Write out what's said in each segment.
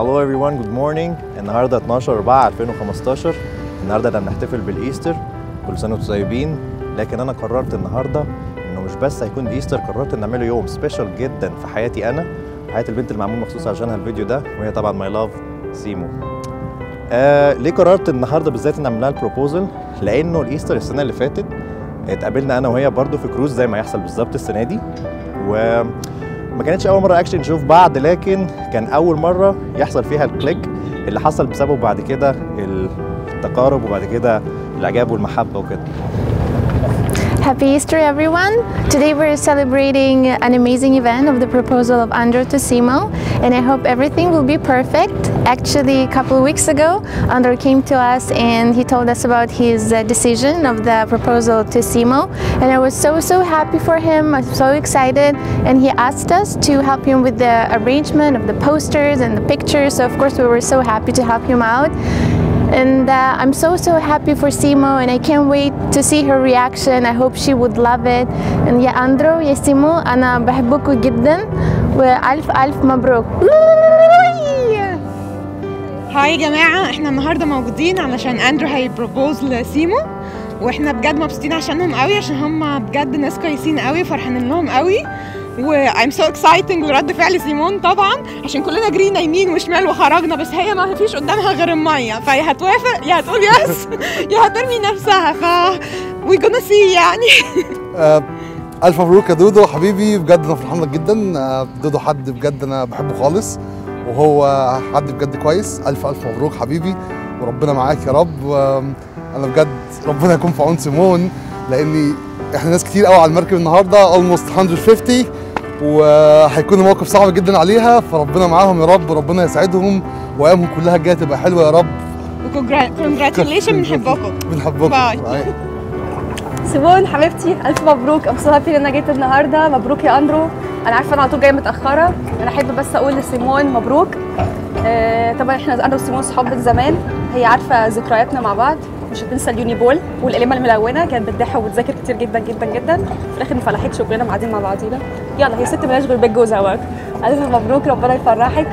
Hello everyone, good morning. النهارده 12 4 2015 النهارده احنا بنحتفل بالايستر كل سنه وانتم طيبين لكن انا قررت النهارده انه مش بس هيكون الايستر قررت ان نعمله يوم سبيشال جدا في حياتي انا حياه البنت اللي معمول مخصوص عشانها الفيديو ده وهي طبعا ماي لاف سيمو آه ليه قررت النهارده بالذات ان اعمل لها البروبوزل لانه الايستر السنه اللي فاتت اتقابلنا انا وهي برضو في كروز زي ما يحصل بالظبط السنه دي و ما كانتش اول مره اكشن نشوف بعض لكن كان اول مره يحصل فيها الكليك اللي حصل بسببه بعد كده التقارب وبعد كده الاعجاب والمحبه وكده Happy Easter, everyone! Today we're celebrating an amazing event of the proposal of Andrew to Simo, and I hope everything will be perfect. Actually, a couple of weeks ago, Andrew came to us and he told us about his uh, decision of the proposal to Simo, and I was so so happy for him. I was so excited, and he asked us to help him with the arrangement of the posters and the pictures. So of course, we were so happy to help him out. And uh, I'm so so happy for Simo and I can't wait to see her reaction. I hope she would love it. And يا أندرو يا سيمو أنا بحبكم جدا وألف ألف مبروك. هاي يا جماعة احنا النهاردة موجودين علشان اندرو هيبروبوز لسيمو واحنا بجد مبسوطين عشانهم قوي عشان هم بجد ناس كويسين قوي وفرحانين لهم قوي و I'm so exciting ورد فعل سيمون طبعا عشان كلنا جرينا يمين وشمال وخرجنا بس هي ما فيش قدامها غير المية فيا هتوافق يا هتقول يس يا هترمي نفسها ف we gonna see يعني آه، الف مبروك يا دودو حبيبي بجد انا فرحان لك جدا آه، دودو حد بجد انا بحبه خالص وهو حد بجد كويس الف الف مبروك حبيبي وربنا معاك يا رب آم، انا بجد ربنا يكون في عون سيمون لاني احنا ناس كتير قوي على المركب النهارده almost 150 وهيكون الموقف صعب جدا عليها فربنا معاهم يا رب وربنا يسعدهم وايامهم كلها الجايه تبقى حلوه يا رب congratulations بنحبكم بنحبكم باي. باي. سيمون حبيبتي الف مبروك ام سو هابي ان انا جيت النهارده مبروك يا اندرو انا عارفه انا على طول جايه متاخره انا احب بس اقول لسيمون مبروك آه طبعا احنا انا وسيمون صحاب من زمان هي عارفه ذكرياتنا مع بعض مش هتنسى اليوني بول والقليمه الملونه كانت بتضحك وبتذاكر كتير جدا جدا جدا في الاخر ما فلحتش وكلنا قاعدين مع بعضينا يلا هي ست ملهاش غير بيت جوزها بقى الف مبروك ربنا يفرحك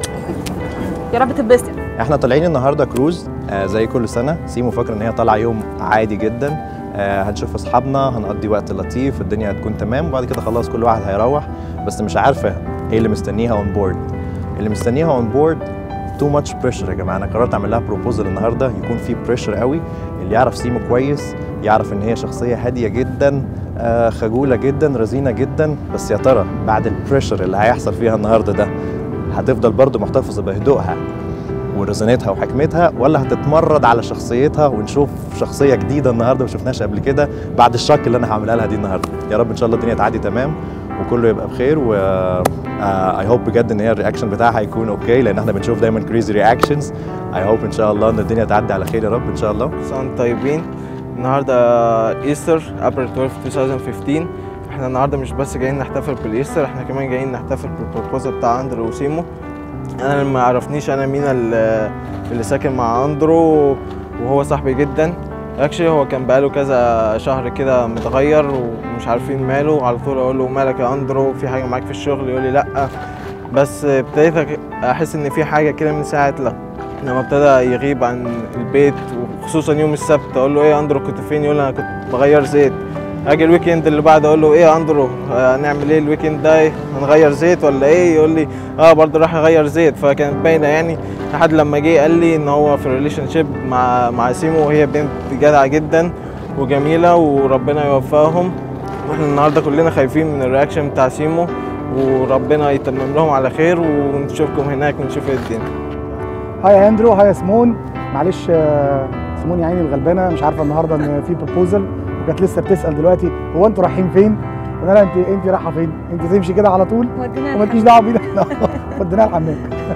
يا رب تتبسطي احنا طالعين النهارده كروز آه زي كل سنه سيمو فاكره ان هي طالعه يوم عادي جدا آه هنشوف اصحابنا هنقضي وقت لطيف الدنيا هتكون تمام وبعد كده خلاص كل واحد هيروح بس مش عارفه ايه اللي مستنيها اون بورد اللي مستنيها اون بورد تو ماتش بريشر يا جماعه انا قررت اعمل لها بروبوزل النهارده يكون في بريشر قوي اللي يعرف سيمو كويس يعرف ان هي شخصيه هاديه جدا آه خجوله جدا رزينه جدا بس يا ترى بعد البريشر اللي هيحصل فيها النهارده ده هتفضل برضه محتفظه بهدوءها ورزانتها وحكمتها ولا هتتمرد على شخصيتها ونشوف شخصيه جديده النهارده ما شفناش قبل كده بعد الشك اللي انا هعملها لها دي النهارده يا رب ان شاء الله الدنيا تعدي تمام وكله يبقى بخير و اي هوب بجد ان هي الرياكشن بتاعها هيكون اوكي لان احنا بنشوف دايما كريزي رياكشنز اي هوب ان شاء الله ان الدنيا تعدي على خير يا رب ان شاء الله كل سنة وانتم طيبين النهارده ايستر ابريل 12 2015 احنا النهارده مش بس جايين نحتفل بالايستر احنا كمان جايين نحتفل بالبروبوزال بتاع اندرو وسيمو انا اللي ما يعرفنيش انا مين ال- اللي ساكن مع اندرو وهو صاحبي جدا اكشلي هو كان بقاله كذا شهر كده متغير ومش عارفين ماله على طول اقول له مالك يا اندرو في حاجه معاك في الشغل يقول لي لا بس ابتديت احس ان في حاجه كده من ساعه لا لما ابتدى يغيب عن البيت وخصوصا يوم السبت اقول له ايه يا اندرو كنت فين يقول لي انا كنت بغير زيت اجي الويكند اللي بعده اقول له ايه يا اندرو آه، هنعمل ايه الويكند ده إيه؟ هنغير زيت ولا ايه يقول لي اه برضه راح اغير زيت فكانت باينه يعني لحد لما جه قال لي ان هو في ريليشن شيب مع مع سيمو وهي بنت جدعه جدا وجميله وربنا يوفقهم واحنا النهارده كلنا خايفين من الرياكشن بتاع سيمو وربنا يتمم لهم على خير ونشوفكم هناك ونشوف ايه الدنيا هاي يا اندرو هاي يا سمون معلش آه، سمون يا عيني الغلبانه مش عارفه النهارده ان في بروبوزل وكانت لسه بتسال دلوقتي هو انتوا رايحين فين؟ قلنا لها انت انت رايحه فين؟ انت تمشي كده على طول ومالكيش دعوه بينا وديناها الحمام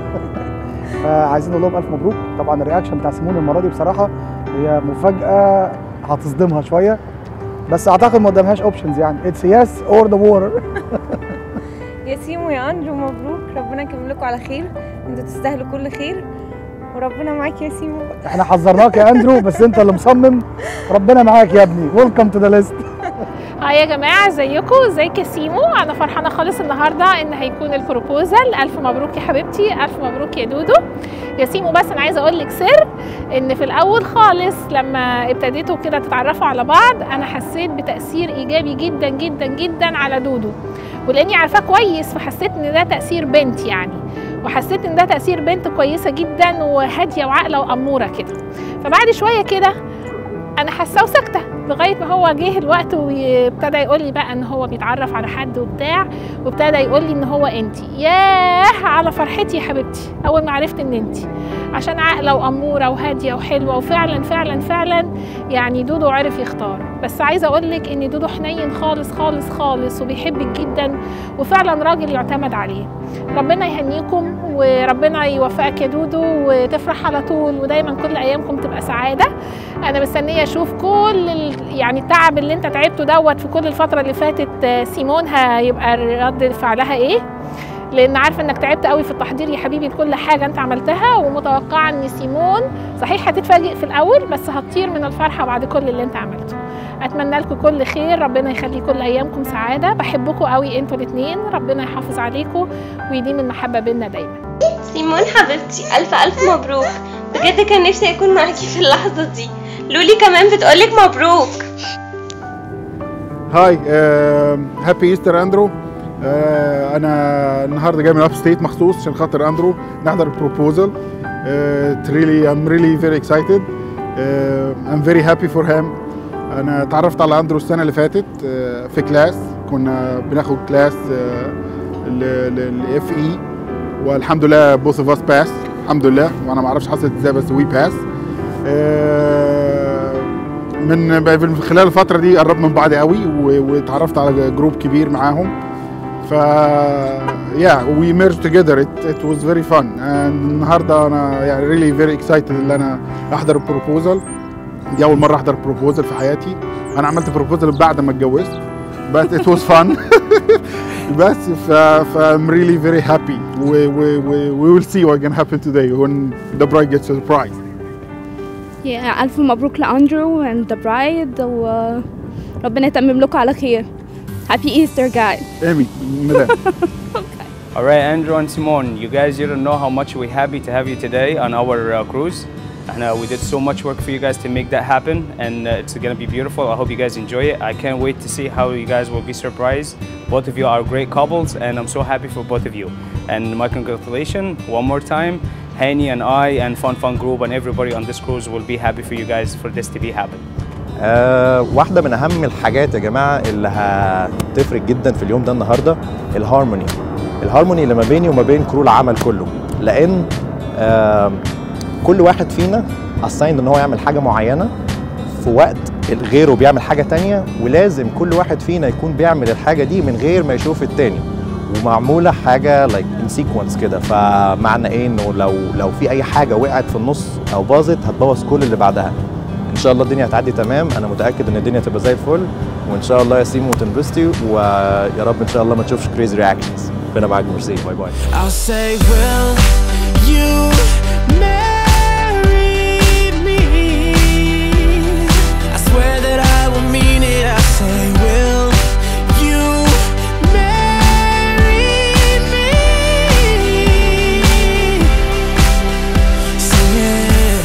فعايزين نقول لهم الف مبروك طبعا الرياكشن بتاع سمون المره دي بصراحه هي مفاجاه هتصدمها شويه بس اعتقد ما قدامهاش اوبشنز يعني اتس يس اور ذا وور يا سيمو يا اندرو مبروك ربنا يكمل لكم على خير انتوا تستاهلوا كل خير وربنا معاك يا سيمو احنا حذرناك يا اندرو بس انت اللي مصمم ربنا معاك يا ابني ويلكم تو ذا ليست هاي يا جماعة ازيكم ازيك يا سيمو انا فرحانة خالص النهاردة ان هيكون البروبوزل الف مبروك يا حبيبتي الف مبروك يا دودو يا سيمو بس انا عايزة اقول لك سر ان في الاول خالص لما ابتديتوا كده تتعرفوا على بعض انا حسيت بتأثير ايجابي جدا جدا جدا على دودو ولاني عارفاه كويس فحسيت ان ده تأثير بنت يعني وحسيت ان ده تأثير بنت كويسة جدا وهادية وعاقلة وأمورة كده فبعد شوية كده انا حاسه وساكته لغايه ما هو جه الوقت وابتدى يقول لي بقى ان هو بيتعرف على حد وبتاع وابتدى يقول لي ان هو انت ياه على فرحتي يا حبيبتي اول ما عرفت ان انت عشان عاقله واموره وهاديه وحلوه وفعلا فعلا فعلا يعني دودو عرف يختار بس عايزه اقول لك ان دودو حنين خالص خالص خالص وبيحبك جدا وفعلا راجل يعتمد عليه ربنا يهنيكم وربنا يوفقك يا دودو وتفرح على طول ودايما كل ايامكم تبقى سعاده انا مستنيه اشوف كل ال... يعني التعب اللي انت تعبته دوت في كل الفتره اللي فاتت آه، سيمون هيبقى رد فعلها ايه لان عارفه انك تعبت قوي في التحضير يا حبيبي لكل حاجه انت عملتها ومتوقعه ان سيمون صحيح هتتفاجئ في الاول بس هتطير من الفرحه بعد كل اللي انت عملته اتمنى لكم كل خير ربنا يخلي كل ايامكم سعاده بحبكم قوي انتوا الاثنين ربنا يحافظ عليكم ويديم المحبه بينا دايما سيمون حبيبتي ألف ألف مبروك بجد كان نفسي أكون معاكي في اللحظة دي لولي كمان بتقولك مبروك هاي هابي ايستر اندرو آه، انا النهارده جاي من اب ستيت مخصوص عشان خاطر اندرو نحضر البروبوزل ريلي ام ريلي فيري اكسايتد ام فيري هابي فور هيم انا اتعرفت على اندرو السنه اللي فاتت آه، في كلاس كنا بناخد كلاس الاف اي والحمد لله بوث اوف اس باس الحمد لله وانا ما اعرفش حصلت ازاي بس وي باس من من خلال الفتره دي قربنا من بعض قوي و- واتعرفت على جروب كبير معاهم ف يا وي ميرج توجذر ات ات واز فيري فن النهارده انا يعني ريلي فيري اكسايتد ان انا احضر البروبوزل دي اول مره احضر بروبوزل في حياتي انا عملت بروبوزل بعد ما اتجوزت but it was fun بس ف ف I'm really very happy we, we, we, we will see what can happen today when the bride gets surprised يا ألف مبروك لأندرو and the bride وربنا يتمم لكم على خير Happy Easter guys Amy ميلان All right, Andrew and Simone, you guys didn't know how much we're happy to have you today on our uh, cruise. And uh, we did so much work for you guys to make that happen, and uh, it's gonna be beautiful. I hope you guys enjoy it. I can't wait to see how you guys will be surprised. Both of you are great couples, and I'm so happy for both of you. And my congratulations one more time. Hani and I and Fun Fun Group and everybody on this cruise will be happy for you guys for this to be happen. آه واحدة من أهم الحاجات يا جماعة اللي هتفرق جدا في اليوم ده النهاردة الهارموني الهارموني اللي ما بيني وما بين كرو العمل كله لأن آه كل واحد فينا أسايند إن هو يعمل حاجة معينة في وقت غيره بيعمل حاجة تانية ولازم كل واحد فينا يكون بيعمل الحاجة دي من غير ما يشوف التاني ومعمولة حاجة لايك ان سيكونس كده فمعنى ايه انه لو لو في اي حاجة وقعت في النص او باظت هتبوظ كل اللي بعدها ان شاء الله الدنيا هتعدي تمام انا متاكد ان الدنيا تبقى زي الفل وان شاء الله يا سيمو تنبسطي ويا رب ان شاء الله ما تشوفش كريزي رياكشنز ربنا معاك ميرسي باي باي I'll say, will you marry me? I swear that I will mean it. I say, will you marry me? Sing it.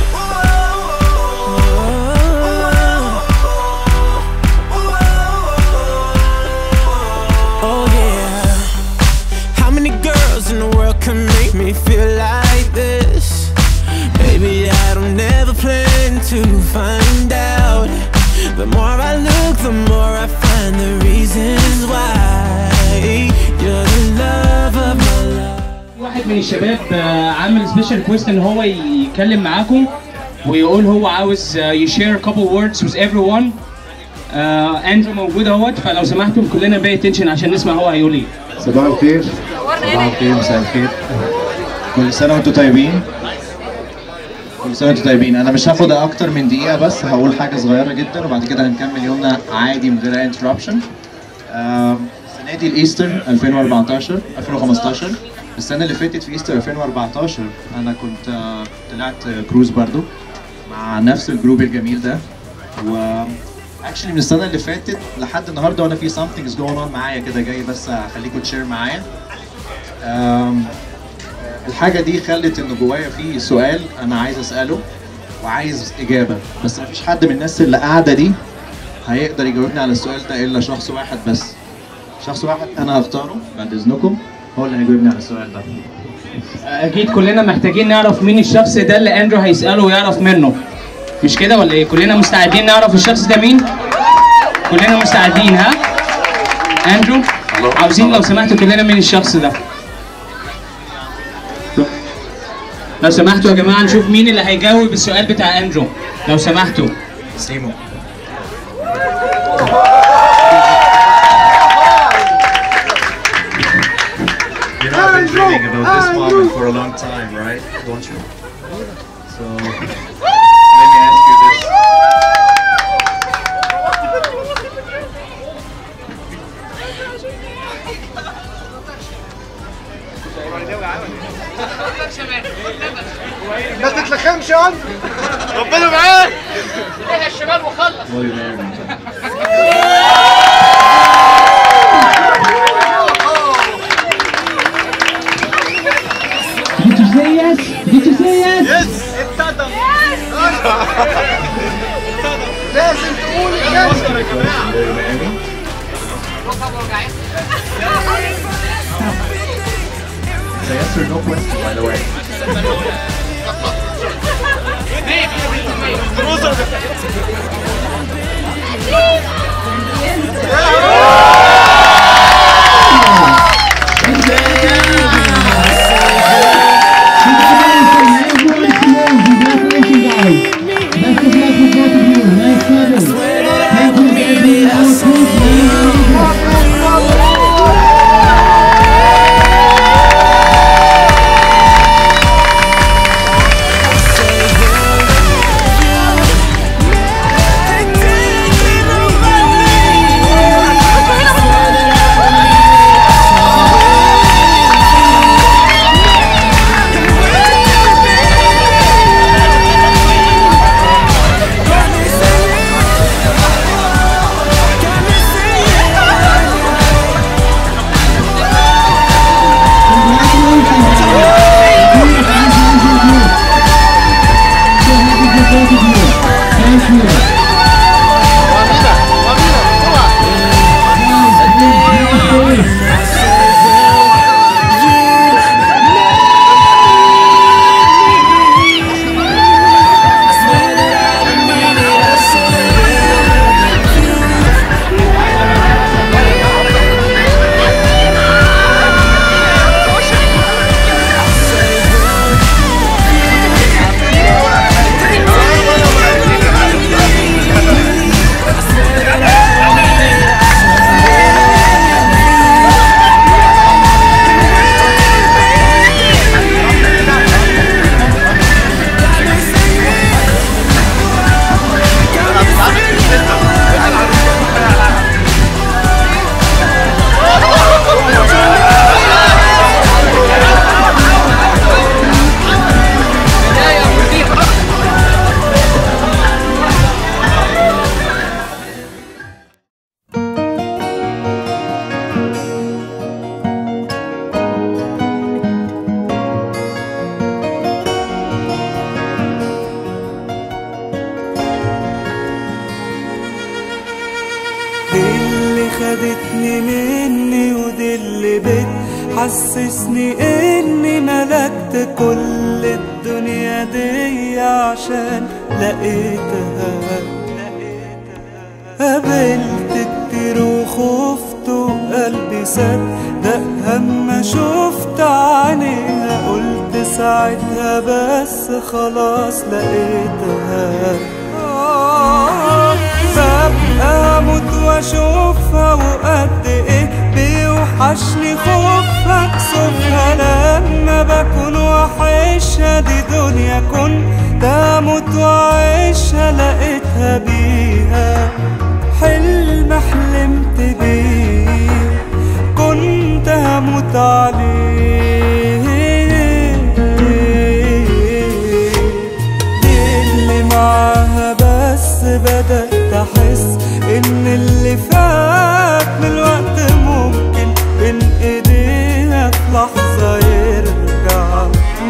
Oh yeah. How many girls in the world can make me feel like this? Maybe I don't ever plan to find out. The more I look, the more I find the reasons why you're the love of my life. واحد من الشباب آه، عامل سبيشال ريكويست ان هو يتكلم معاكم ويقول هو عاوز يشير couple words with everyone آه، اندرو موجود اهوت فلو سمحتوا كلنا باي اتنشن عشان نسمع هو هيقول ايه صباح الخير صباح الخير مساء الخير كل سنة وانتم طيبين كل سنة وانتم طيبين أنا مش هاخد أكتر من دقيقة بس هقول حاجة صغيرة جدا وبعد كده هنكمل يومنا عادي من غير أي انتربشن السنة دي الإيستر 2014 2015 السنة اللي فاتت في إيستر 2014 أنا كنت آه، طلعت كروز برضو مع نفس الجروب الجميل ده و اكشلي من السنه اللي فاتت لحد النهارده وانا في something is going on معايا كده جاي بس اخليكم تشير معايا أم، الحاجه دي خلت ان جوايا في سؤال انا عايز اساله وعايز اجابه بس مفيش حد من الناس اللي قاعده دي هيقدر يجاوبني على السؤال ده الا شخص واحد بس شخص واحد انا هختاره بعد اذنكم هو اللي هيجاوبني على السؤال ده اكيد كلنا محتاجين نعرف مين الشخص ده اللي اندرو هيساله ويعرف منه مش كده ولا ايه كلنا مستعدين نعرف الشخص ده مين كلنا مستعدين ها اندرو عاوزين لو سمحتوا كلنا مين الشخص ده لو سمحتوا يا جماعه نشوف مين اللي هيجاوب السؤال بتاع اندرو لو سمحتوا سيمو You know, I've been dreaming about this moment for a long time, right? Don't you? So, let me ask you this. ما تتلخمش يا عم ربنا معاك ايه الشباب وخلص Will you marry me? Did you say yes? Did you say yes? يس ابتدى لازم تقول يس يا جماعه Will you marry me? It's a yes or no question, by the way. دي اللي خدتني مني ودي اللي بتحسسني اني ملكت كل الدنيا دي عشان لقيتها قابلت كتير وخفت وقلبي صدق هما شفت عينيها قلت ساعتها بس خلاص لقيتها ببقى اموت واشوفها وقد ايه بيوحشني خوفها كسوفها لما بكون وحشها دي دنيا كنت اموت واعيشها لقيتها بيها حلم حلمت بيه كنت هموت عليه دي اللي معاها بس بدأت احس ان اللي فات من الوقت ممكن بين ايديها في لحظة يرجع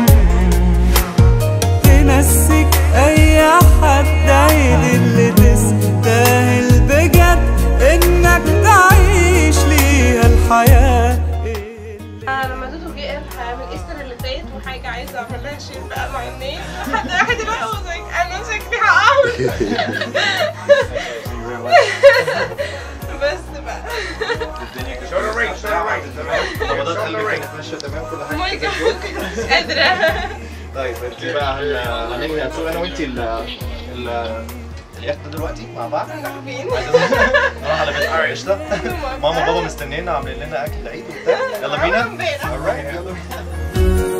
تنسيك اي حد عيد اللي تستاهل بجد انك تعيش ليها الحياة لما دودو جه من الايستر اللي فات وحاجه عايزه اعمل لها شير بقى مع الناس لحد واحد دلوقتي هو زيك انا شكلي هقعد بس بقى شغل ريت شغل ريت تمام نبضات قلبك كانت ماشيه تمام كل حاجه ماي كده جاد كويس؟ مش قادره طيب انت بقى هن- هننوي هنسوق انا وانت ال ال اليخت دلوقتي مع بعض راكبين نروح على بيت قرع قشطه ماما وبابا مستنينا عاملين لنا اكل العيد وبتاع يلا بينا امبارح. alright يلا بينا